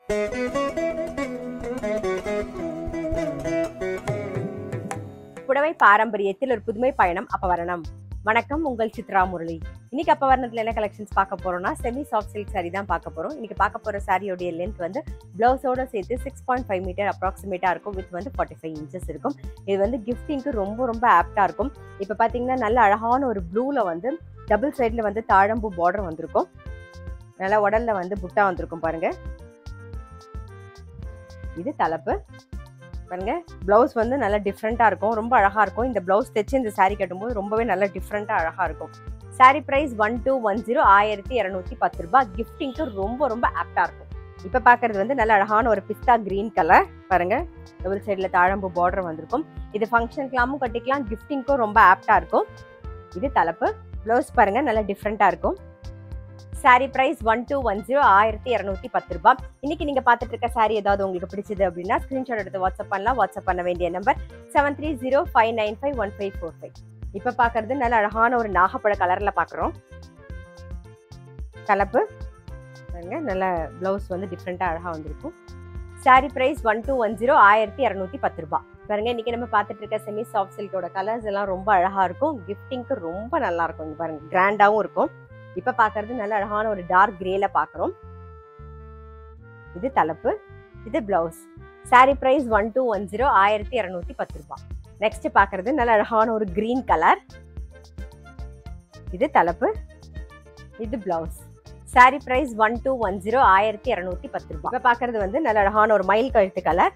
புடவை பாரம்பரியத்தில் ஒரு புதுமை பயணம் அப்பவரணம் வணக்கம் உங்கள் சித்ரா முரளி இன்னைக்கு அப்பவரணத்துல என்ன கலெக்ஷன்ஸ் பார்க்க போறோம்னா செமி சாஃப்ட் சில்க் saree தான் பார்க்க போறோம் இன்னைக்கு பார்க்க போற சாரியோடைய லென்த் வந்து பிளவுஸோட சேர்த்து சிக்ஸ் பாயிண்ட் ஃபைவ் மீட்டர் அப்ராக்சிமேட்டா இருக்கும் வித் வந்து ஃபார்ட்டி ஃபைவ் இன்ச்சஸ் இருக்கும் இது வந்து கிஃப்டிங்க்கு ரொம்ப ரொம்ப ஆப்டா இருக்கும் இப்போ பாத்தீங்கன்னா நல்ல அழகான ஒரு ப்ளூல வந்து டபுள் சைட்ல வந்து தாழம்பூ பார்டர் வந்திருக்கும் நல்லா உடல்ல வந்து புட்டா வந்திருக்கும் பாருங்க இது தலைப்பு பாருங்க பிளவுஸ் வந்து நல்லா டிஃப்ரெண்ட்டாக இருக்கும் ரொம்ப அழகாக இருக்கும் இந்த பிளவுஸ் தைச்சு இந்த saree கட்டும்போது ரொம்பவே நல்லா டிஃப்ரெண்ட்டாக அழகாக இருக்கும் saree price one two one zero ஆயிரத்தி இரநூத்தி பத்து ரூபாய் கிஃப்டிங்க்கு ரொம்ப ரொம்ப ஆப்டாக இருக்கும் இப்போ பார்க்கறது வந்து நல்ல அழகான ஒரு பிஸ்தா கிரீன் கலர் பாருங்க டபுள் சைடில் தாழம்பு பார்டர் வந்திருக்கும் இது ஃபங்க்ஷனுக்கெல்லாமும் கட்டிக்கலாம் கிஃப்டிங்க்கும் ரொம்ப ஆப்டாக இருக்கும் இது தலைப்பு ப்ளவுஸ் பாருங்க நல்லா டிஃப்ரெண்ட்டாக இருக்கும் saree price one two one zero ஆயிரத்தி இரநூத்தி பத்து ரூபாய் இன்னைக்கு நீங்க பார்த்துட்டு இருக்க saree ஏதாவது உங்களுக்கு பிடிச்சது அப்படின்னா ஸ்கிரீன்ஷாட் எடுத்து வாட்ஸ்அப் பண்ணலாம் வாட்ஸ்அப் பண்ண வேண்டிய number seven three zero five nine five one five four five இப்போ பார்க்கறது நல்ல அழகான ஒரு நாகப்பழ கலர்ல பார்க்குறோம் கலப்பு பாருங்க நல்ல பிளவுஸ் வந்து டிஃப்ரெண்ட்டாக அழகாக வந்திருக்கும் saree price one two one zero ஆயிரத்தி இரநூத்தி பத்து ரூபாய் பாருங்க இன்னைக்கு நம்ம பார்த்துட்டு இருக்க செமி சாஃப்ட் சில்கோட கலர்ஸ் எல்லாம் ரொம்ப அழகா இருக்கும் கிஃப்டிங்க்கு ரொம்ப நல்லா இருக்கும் இங்க பாருங்க கிராண்டாவும் இருக்கும் இப்ப பாக்குறது நல்ல அழகான ஒரு டார்க் கிரேல பாக்குறோம் இது தலைப்பு இது blouse saree price one two one zero ஆயிரத்தி இரநூத்தி பத்து ரூபாய் நெக்ஸ்ட் பாக்குறது நல்ல அழகான ஒரு கிரீன் கலர் இது தலைப்பு இது blouse saree price one two one zero ஆயிரத்தி இரநூத்தி பத்து ரூபாய் இப்ப பாக்குறது வந்து நல்ல அழகான ஒரு மயில் கழுத்து கலர்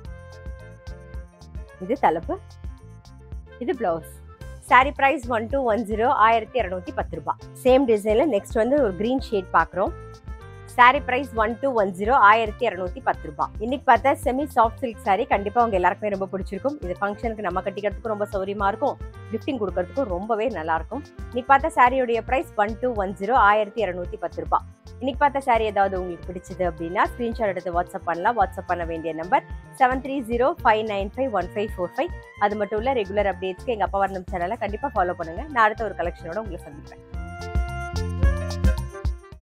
இது தலைப்பு இது blouse saree price one two one zero ஆயிரத்தி இரநூத்தி பத்து ரூபாய் சேம் டிசைன்ல நெக்ஸ்ட் வந்து ஒரு கிரீன் ஷேட் பார்க்குறோம் saree price one two one zero ஆயிரத்தி இரநூத்தி பத்து ரூபாய் இன்னைக்கு பார்த்தா செமி சாஃப்ட் சில்க் saree கண்டிப்பா உங்க எல்லாருக்குமே ரொம்ப பிடிச்சிருக்கும் இது ஃபங்க்ஷனுக்கு நம்ம கட்டிக்கிறதுக்கும் ரொம்ப சௌரியமா இருக்கும் கிஃப்டிங் கொடுக்கறதுக்கும் ரொம்பவே நல்லா இருக்கும் இன்னைக்கு பார்த்த சாரியோடைய price one two one zero ஆயிரத்தி இரநூத்தி பத்து ரூபாய் இன்னைக்கு பார்த்த saree ஏதாவது உங்களுக்கு பிடிச்சது அப்படின்னா ஸ்கிரீன்ஷாட் எடுத்து வாட்ஸ்அப் பண்ணலாம் வாட்ஸ்அப் பண்ண வேண்டிய number seven three zero five nine five one five four five அது மட்டும் இல்ல ரெகுலர் அப்டேட்ஸ்க்கு எங்க அப்பா வர்ணம் சேனலை கண்டிப்பா ஃபாலோ பண்ணுங்க நான் அடுத்த ஒரு கலெக்ஷனோட உங்களை சந்திப்பேன்